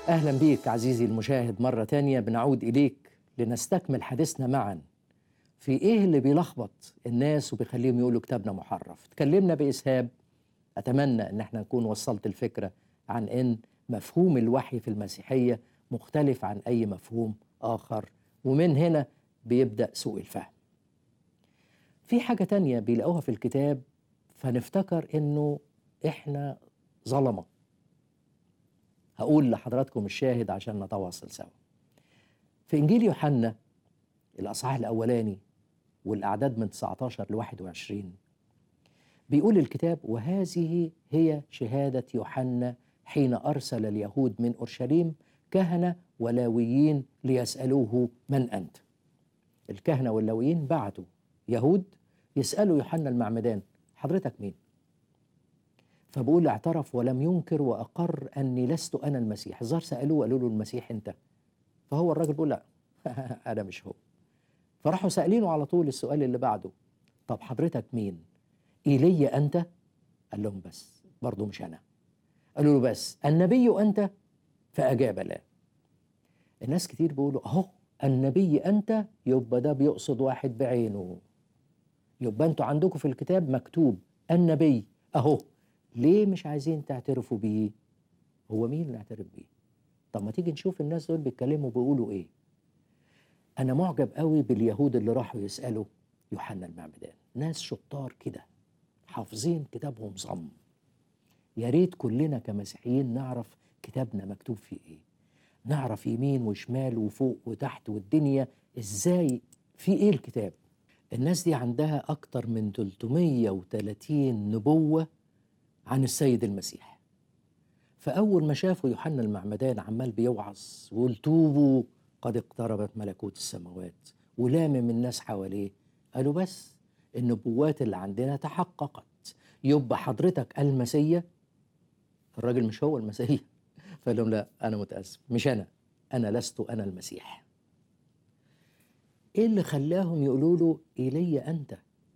أهلا بيك عزيزي المشاهد مرة تانية بنعود إليك لنستكمل حديثنا معا في إيه اللي بيلخبط الناس وبيخليهم يقولوا كتابنا محرف تكلمنا بإسهاب أتمنى أن احنا نكون وصلت الفكرة عن أن مفهوم الوحي في المسيحية مختلف عن أي مفهوم آخر ومن هنا بيبدأ سوء الفهم في حاجة تانية بيلاقوها في الكتاب فنفتكر أنه إحنا ظلمة هقول لحضراتكم الشاهد عشان نتواصل سوا في إنجيل يوحنا الأصحاح الأولاني والأعداد من 19 ل 21 بيقول الكتاب وهذه هي شهادة يوحنا حين أرسل اليهود من أورشليم كهنة ولاويين ليسألوه من أنت الكهنة واللاويين بعتوا يهود يسألوا يوحنا المعمدان حضرتك مين فبقول اعترف ولم ينكر وأقر أني لست أنا المسيح الظاهر سألوه وقالوا له المسيح أنت فهو الراجل بيقول لا أنا مش هو فراحوا سألينه على طول السؤال اللي بعده طب حضرتك مين إيليا أنت قال لهم بس برضه مش أنا قالوا له بس النبي أنت فأجاب لا الناس كتير بيقولوا أهو النبي أنت يبقى ده بيقصد واحد بعينه يبقى أنتوا عندكم في الكتاب مكتوب النبي أهو ليه مش عايزين تعترفوا بيه هو مين اللي نعترف بيه طب ما تيجي نشوف الناس دول بيتكلموا بيقولوا ايه انا معجب قوي باليهود اللي راحوا يسالوا يوحنا المعمدان ناس شطار كده حافظين كتابهم صم يا ريت كلنا كمسيحيين نعرف كتابنا مكتوب فيه ايه نعرف يمين وشمال وفوق وتحت والدنيا ازاي في ايه الكتاب الناس دي عندها اكتر من 330 نبوه عن السيد المسيح فأول ما شافوا يوحنا المعمدان عمال بيوعظ ويقول توبوا قد اقتربت ملكوت السماوات ولامم الناس حواليه قالوا بس النبوات اللي عندنا تحققت يبقى حضرتك المسيا الراجل مش هو المسيا فقال لهم لا أنا متأسف مش أنا أنا لست أنا المسيح إيه اللي خلاهم يقولوا له إيلي أنت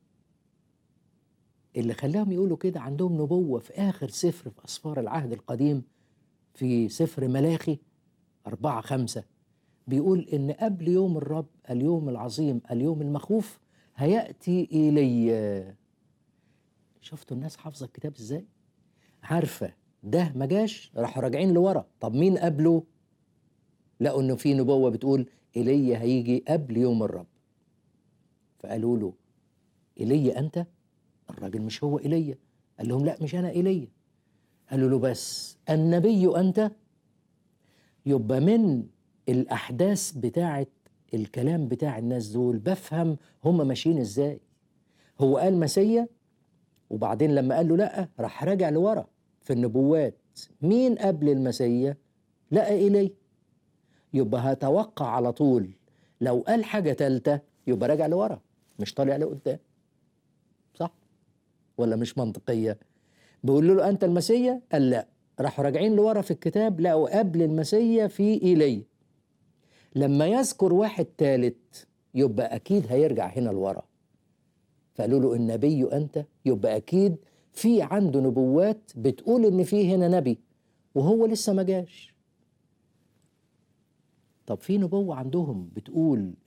اللي خلاهم يقولوا كده عندهم نبوة في آخر سفر في أسفار العهد القديم في سفر ملاخي أربعة خمسة بيقول إن قبل يوم الرب اليوم العظيم اليوم المخوف هيأتي إلي شفتوا الناس حافظة الكتاب إزاي عارفة ده ما جاش راحوا راجعين لورا طب مين قبله لقوا إنه في نبوة بتقول إلي هيجي قبل يوم الرب فقالوا له إلي أنت الراجل مش هو ايليا قال لهم لا مش انا ايليا قالوا له بس النبي انت يبقى من الاحداث بتاعه الكلام بتاع الناس دول بفهم هم ماشيين ازاي هو قال مسيا وبعدين لما قال له لا راح راجع لورا في النبوات مين قبل المسيا لقى ايليا يبقى هتوقع على طول لو قال حاجه ثالثه يبقى راجع لورا مش طالع لقدام صح ولا مش منطقيه بيقول له انت المسيا قال لا راحوا راجعين لورا في الكتاب لقوا قبل المسيا في ايليا لما يذكر واحد ثالث يبقى اكيد هيرجع هنا لورا فقالوا له النبي انت يبقى اكيد في عنده نبوات بتقول ان في هنا نبي وهو لسه ما جاش طب في نبوة عندهم بتقول